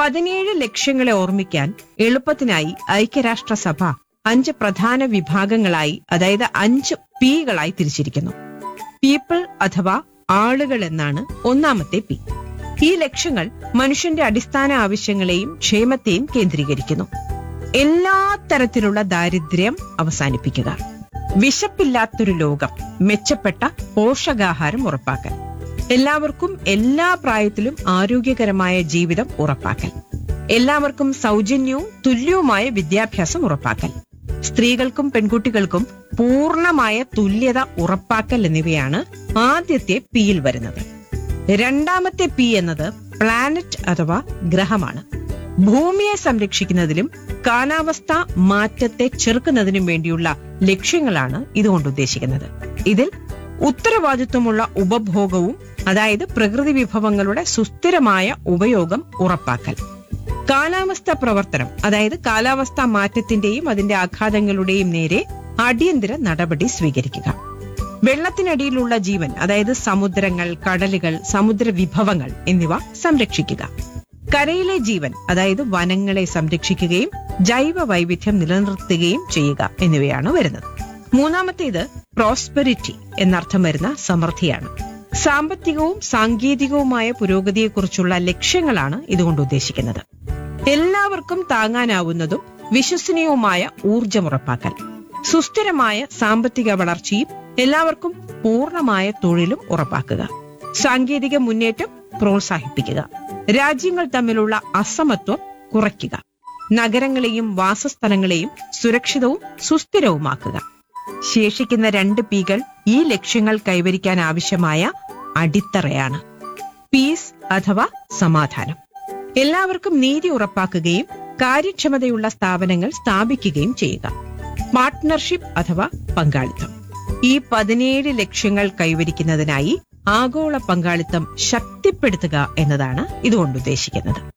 പതിനേഴ് ലക്ഷ്യങ്ങളെ ഓർമ്മിക്കാൻ എളുപ്പത്തിനായി ഐക്യരാഷ്ട്രസഭ അഞ്ച് പ്രധാന വിഭാഗങ്ങളായി അതായത് അഞ്ച് പികളായി തിരിച്ചിരിക്കുന്നു പീപ്പിൾ അഥവാ ആളുകൾ എന്നാണ് ഒന്നാമത്തെ പി ഈ ലക്ഷ്യങ്ങൾ മനുഷ്യന്റെ അടിസ്ഥാന ആവശ്യങ്ങളെയും ക്ഷേമത്തെയും കേന്ദ്രീകരിക്കുന്നു എല്ലാ തരത്തിലുള്ള ദാരിദ്ര്യം അവസാനിപ്പിക്കുക വിശപ്പില്ലാത്തൊരു ലോകം മെച്ചപ്പെട്ട പോഷകാഹാരം ഉറപ്പാക്കൽ എല്ലാവർക്കും എല്ലാ പ്രായത്തിലും ആരോഗ്യകരമായ ജീവിതം ഉറപ്പാക്കൽ എല്ലാവർക്കും സൗജന്യവും തുല്യവുമായ വിദ്യാഭ്യാസം ഉറപ്പാക്കൽ സ്ത്രീകൾക്കും പെൺകുട്ടികൾക്കും പൂർണ്ണമായ തുല്യത ഉറപ്പാക്കൽ എന്നിവയാണ് ആദ്യത്തെ പിയിൽ വരുന്നത് രണ്ടാമത്തെ പി എന്നത് പ്ലാനറ്റ് അഥവാ ഗ്രഹമാണ് ഭൂമിയെ സംരക്ഷിക്കുന്നതിലും കാലാവസ്ഥ മാറ്റത്തെ ചെറുക്കുന്നതിനും വേണ്ടിയുള്ള ലക്ഷ്യങ്ങളാണ് ഇതുകൊണ്ട് ഉദ്ദേശിക്കുന്നത് ഇതിൽ ഉത്തരവാദിത്വമുള്ള ഉപഭോഗവും അതായത് പ്രകൃതി വിഭവങ്ങളുടെ സുസ്ഥിരമായ ഉപയോഗം ഉറപ്പാക്കൽ കാലാവസ്ഥ പ്രവർത്തനം അതായത് കാലാവസ്ഥാ മാറ്റത്തിന്റെയും അതിന്റെ ആഘാതങ്ങളുടെയും നേരെ അടിയന്തര നടപടി സ്വീകരിക്കുക വെള്ളത്തിനടിയിലുള്ള ജീവൻ അതായത് സമുദ്രങ്ങൾ കടലുകൾ സമുദ്ര വിഭവങ്ങൾ എന്നിവ സംരക്ഷിക്കുക കരയിലെ ജീവൻ അതായത് വനങ്ങളെ സംരക്ഷിക്കുകയും ജൈവ വൈവിധ്യം നിലനിർത്തുകയും ചെയ്യുക എന്നിവയാണ് വരുന്നത് മൂന്നാമത്തേത് പ്രോസ്പെരിറ്റി എന്നർത്ഥം വരുന്ന സമൃദ്ധിയാണ് സാമ്പത്തികവും സാങ്കേതികവുമായ പുരോഗതിയെക്കുറിച്ചുള്ള ലക്ഷ്യങ്ങളാണ് ഇതുകൊണ്ട് ഉദ്ദേശിക്കുന്നത് എല്ലാവർക്കും താങ്ങാനാവുന്നതും വിശ്വസനീയവുമായ ഊർജം ഉറപ്പാക്കൽ സുസ്ഥിരമായ സാമ്പത്തിക വളർച്ചയും എല്ലാവർക്കും പൂർണ്ണമായ തൊഴിലും ഉറപ്പാക്കുക സാങ്കേതിക മുന്നേറ്റം പ്രോത്സാഹിപ്പിക്കുക രാജ്യങ്ങൾ തമ്മിലുള്ള അസമത്വം കുറയ്ക്കുക നഗരങ്ങളെയും വാസസ്ഥലങ്ങളെയും സുരക്ഷിതവും സുസ്ഥിരവുമാക്കുക ശേഷിക്കുന്ന രണ്ട് പികൾ ഈ ലക്ഷ്യങ്ങൾ കൈവരിക്കാൻ ആവശ്യമായ അടിത്തറയാണ് പീസ് അഥവാ സമാധാനം എല്ലാവർക്കും നീതി ഉറപ്പാക്കുകയും കാര്യക്ഷമതയുള്ള സ്ഥാപനങ്ങൾ സ്ഥാപിക്കുകയും ചെയ്യുക പാർട്ട്ണർഷിപ്പ് അഥവാ പങ്കാളിത്തം ഈ പതിനേഴ് ലക്ഷ്യങ്ങൾ കൈവരിക്കുന്നതിനായി ആഗോള പങ്കാളിത്തം ശക്തിപ്പെടുത്തുക എന്നതാണ് ഇതുകൊണ്ട് ഉദ്ദേശിക്കുന്നത്